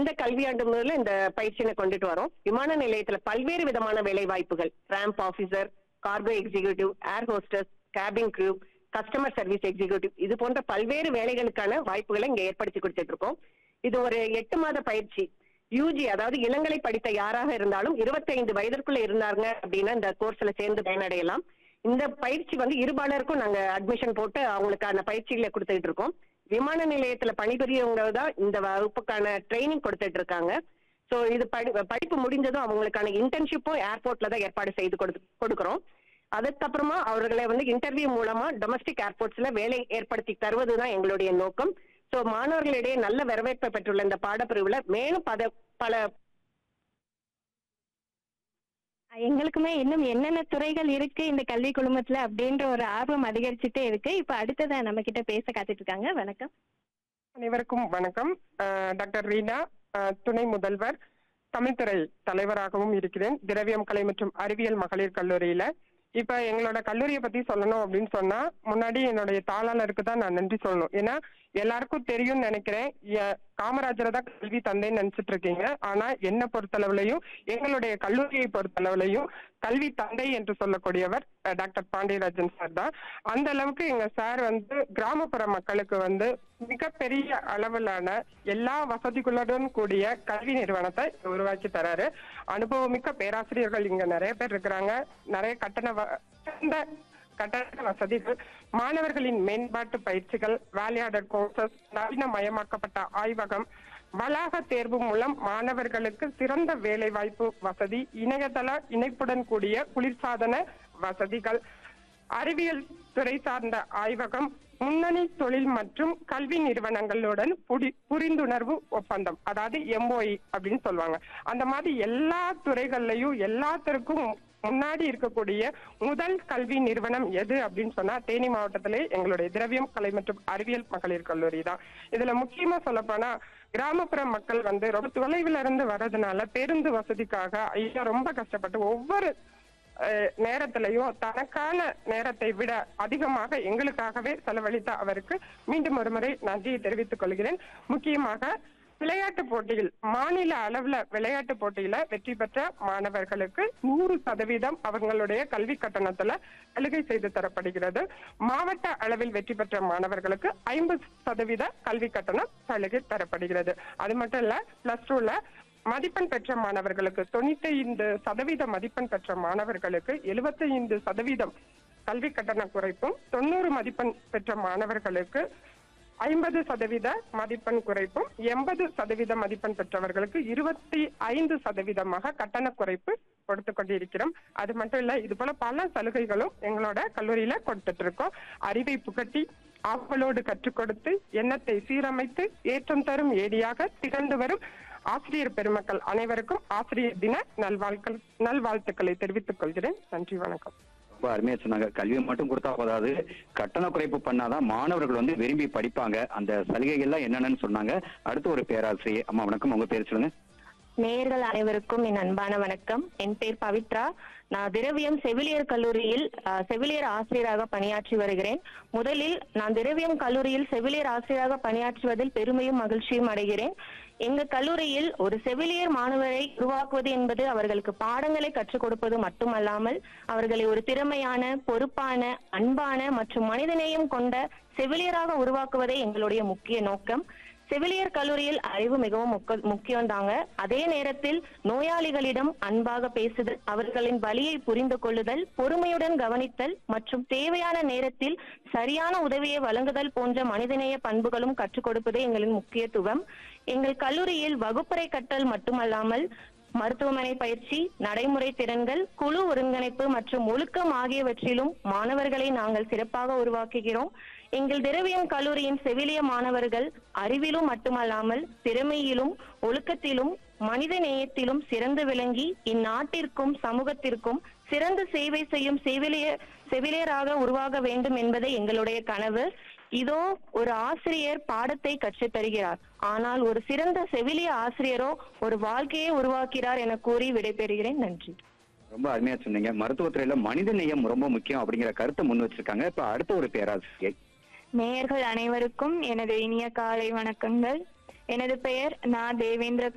இந்த கல்வியாண்டு முதல்ல இந்த பயிற்சியை கொண்டுட்டு வரோம் விமான நிலையத்துல பல்வேறு விதமான வேலை வாய்ப்புகள் ramp officer cargo executive air hostess cabin crew customer service executive இது போன்ற பல்வேறு வேலைகளுக்கான வாய்ப்புகளை இங்க ஏற்படுத்தி கொடுத்துட்டு இருக்கோம் இது ஒரு எட்டு மாத பயிற்சி யூஜி அதாவது இளங்கலை படித்த யாராக இருந்தாலும் 25 வயதிற்குள்ள இருந்தாங்க அப்படின்னா இந்த கோர்ஸ்ல சேர்ந்து பயனடையலாம் இந்த பயிற்சி வந்து இருபாலருக்கும் நாங்க அட்மிஷன் போட்டு அவங்களுக்கான பயிற்சிகளை கொடுத்துட்டு இருக்கோம் விமான நிலையத்துல பணிபுரியவங்க தான் இந்த வகுப்புக்கான ட்ரைனிங் கொடுத்துட்டு இருக்காங்க சோ இது படி படிப்பு முடிஞ்சதும் அவங்களுக்கான இன்டர்ன்ஷிப்பும் ஏர்போர்ட்ல தான் ஏற்பாடு செய்து கொடுத்து கொடுக்குறோம் அதுக்கப்புறமா அவர்களை வந்து இன்டர்வியூ மூலமா டொமஸ்டிக் ஏர்போர்ட்ஸ்ல வேலை ஏற்படுத்தி தருவதுதான் எங்களுடைய நோக்கம் சோ மாணவர்களிடையே நல்ல வரவேற்பை பெற்றுள்ள இந்த பாடப்பிரிவுல மேலும் பல பல எங்களுக்குமே இன்னும் என்னென்ன துறைகள் இருக்கு இந்த கல்வி குழுமத்துல அப்படின்ற ஒரு ஆர்வம் அதிகரிச்சுட்டே இருக்கு இப்ப அடுத்ததா நம்ம கிட்ட பேச காத்துட்டு இருக்காங்க வணக்கம் அனைவருக்கும் வணக்கம் அஹ் டாக்டர் ரீனா அஹ் துணை முதல்வர் தமிழ்துறை தலைவராகவும் இருக்கிறேன் திரவியம் கலை மற்றும் அறிவியல் மகளிர் கல்லூரியில இப்ப எங்களோட கல்லூரியை பத்தி சொல்லணும் அப்படின்னு சொன்னா முன்னாடி என்னுடைய தாளாளருக்கு தான் நான் நன்றி சொல்லணும் ஏன்னா எல்லாருக்கும் தெரியும்னு நினைக்கிறேன் எ- காமராஜரை தான் கல்வி தந்தைன்னு நினைச்சிட்டு இருக்கீங்க ஆனா என்ன பொறுத்தளவுலையும் எங்களுடைய கல்லூரியை பொறுத்தளவுலையும் கல்வி தந்தை என்று சொல்லக்கூடியவர் அஹ், டாக்டர் பாண்டியராஜன் சார் தான் அந்த அளவுக்கு எங்க சார் வந்து கிராமப்புற மக்களுக்கு வந்து மிகப்பெரிய அளவிலான எல்லா வசதிகளுடன் கூடிய கல்வி நிறுவனத்தை உருவாக்கி தராரு அனுபவமிக்க பேராசிரியர்கள் இங்க நிறைய பேர் இருக்கிறாங்க நிறைய கட்டண வ- சிறந்த கட்டண வசதிகள் மாணவர்களின் மேம்பாட்டு பயிற்சிகள் வேலையாடர் கோர்சஸ் நவீனமயமாக்கப்பட்ட ஆய்வகம் வளாக தேர்வு மூலம் மாணவர்களுக்கு சிறந்த வேலை வாய்ப்பு வசதி இணையதள இணைப்புடன் கூடிய குளிர்சாதன வசதிகள் அறிவியல் துறை சார்ந்த ஆய்வகம் முன்னணி தொழில் மற்றும் கல்வி நிறுவனங்களுடன் புடி- புரிந்துணர்வு ஒப்பந்தம் அதாவது எம்ஓஇ அப்படின்னு சொல்லுவாங்க அந்த மாதிரி எல்லா துறைகள்லயும் எல்லாத்திற்கும் முன்னாடி இருக்கக்கூடிய முதல் கல்வி நிறுவனம் எது அப்படின்னு சொன்னா தேனி மாவட்டத்திலே எங்களுடைய திரவியம் கலை மற்றும் அறிவியல் மகளிர் கல்லூரி தான் இதுல முக்கியமா சொல்ல போனா கிராமப்புற மக்கள் வந்து ரொம்ப தொலைவில் இருந்து வர்றதுனால பேருந்து வசதிக்காக ஐயா ரொம்ப கஷ்டப்பட்டு ஒவ்வொரு அஹ், நேரத்திலையும் தனக்கான நேரத்தை விட அதிகமாக எங்களுக்காகவே செலவழித்த அவருக்கு மீண்டும் ஒருமுறை நன்றியை தெரிவித்துக் கொள்கிறேன் முக்கியமாக விளையாட்டு போட்டியில் மாநில அளவுல விளையாட்டு போட்டியில வெற்றி பெற்ற மாணவர்களுக்கு நூறு சதவீதம் அவங்களுடைய கல்வி கட்டணத்துல சலுகை செய்து தரப்படுகிறது மாவட்ட அளவில் வெற்றி பெற்ற மாணவர்களுக்கு ஐம்பது சதவீத கல்வி கட்டணம் சலுகை தரப்படுகிறது அது மட்டும் இல்ல பிளஸ் டூல மதிப்பெண் பெற்ற மாணவர்களுக்கு தொண்ணூத்தி ஐந்து சதவீத மதிப்பெண் பெற்ற மாணவர்களுக்கு எழுபத்தி ஐந்து சதவீதம் கல்வி கட்டண குறைப்பும் தொண்ணூறு மதிப்பெண் பெற்ற மாணவர்களுக்கு ஐம்பது சதவீத மதிப்பெண் குறைப்பும் எண்பது சதவீத மதிப்பெண் பெற்றவர்களுக்கு இருபத்தி ஐந்து சதவீதமாக கட்டண குறைப்பு கொடுத்து கொண்டிருக்கிறோம் அது மட்டும் இல்ல இது போல பல சலுகைகளும் எங்களோட கல்லூரியில கொடுத்துட்டு இருக்கோம் அறிவை புகட்டி ஆவலோடு கற்றுக் கொடுத்து எண்ணத்தை சீரமைத்து ஏற்றம் தரும் ஏடியாக திகழ்ந்து வரும் ஆசிரியர் பெருமக்கள் அனைவருக்கும் ஆசிரியர் தின நல்வாழ்க்கள் நல்வாழ்த்துக்களை தெரிவித்துக் கொள்கிறேன் நன்றி வணக்கம் ரொம்ப அருமையா சொன்னாங்க கல்வி மட்டும் கொடுத்தா போதாது கட்டண குறைப்பு பண்ணாதான் மாணவர்கள் வந்து விரும்பி படிப்பாங்க அந்த சலுகைகள்லாம் என்னென்னு சொன்னாங்க அடுத்து ஒரு பேராசிரியர் அம்மா வணக்கம் உங்க பேர் சொல்லுங்க நேயர்கள் அனைவருக்கும் என் அன்பான வணக்கம் என் பேர் பவித்ரா நான் திரவியம் செவிலியர் கல்லூரியில் அஹ், செவிலியர் ஆசிரியராக பணியாற்றி வருகிறேன் முதலில் நான் திரவியம் கல்லூரியில் செவிலியர் ஆசிரியராக பணியாற்றுவதில் பெருமையும் மகிழ்ச்சியும் அடைகிறேன் எங்க கல்லூரியில் ஒரு செவிலியர் மாணவரை உருவாக்குவது என்பது அவர்களுக்கு பாடங்களை கற்றுக் கொடுப்பது மட்டுமல்லாமல் அவர்களை ஒரு திறமையான பொறுப்பான அன்பான மற்றும் மனிதநேயம் கொண்ட செவிலியராக உருவாக்குவதே எங்களுடைய முக்கிய நோக்கம் செவிலியர் கல்லூரியில் அறிவு மிகவும் முக்க- முக்கியம்தாங்க அதே நேரத்தில் நோயாளிகளிடம் அன்பாக பேசுதல் அவர்களின் வலியை புரிந்து கொள்ளுதல் பொறுமையுடன் கவனித்தல் மற்றும் தேவையான நேரத்தில் சரியான உதவியை வழங்குதல் போன்ற மனிதநேய பண்புகளும் கற்றுக் கொடுப்பதே எங்களின் முக்கியத்துவம் எங்கள் கல்லூரியில் வகுப்பறை கற்றல் மட்டுமல்லாமல் மருத்துவமனை பயிற்சி நடைமுறை திறன்கள் குழு ஒருங்கிணைப்பு மற்றும் ஒழுக்கம் ஆகியவற்றிலும் மாணவர்களை நாங்கள் சிறப்பாக உருவாக்குகிறோம் எங்கள் திரவியம் கல்லூரியின் செவிலிய மாணவர்கள் அறிவிலும் மட்டுமல்லாமல் திறமையிலும் ஒழுக்கத்திலும் மனித நேயத்திலும் சிறந்து விளங்கி இந்நாட்டிற்கும் சமூகத்திற்கும் சிறந்த சேவை செய்யும் செவிலிய செவிலியராக உருவாக வேண்டும் என்பதே எங்களுடைய கனவு இதோ ஒரு ஆசிரியர் பாடத்தை கற்றுத் தருகிறார் ஆனால் ஒரு சிறந்த செவிலிய ஆசிரியரோ ஒரு வாழ்க்கையை உருவாக்கிறார் என கூறி விடைபெறுகிறேன் நன்றி ரொம்ப அருமையா சொன்னீங்க மருத்துவத்துறையில மனித நேயம் ரொம்ப முக்கியம் அப்படிங்கிற கருத்தை முன் வச்சிருக்காங்க இப்ப அடுத்த ஒரு பேராசிரியர் நேயர்கள் அனைவருக்கும் எனது இனிய காலை வணக்கங்கள் எனது பெயர் நா தேவேந்திர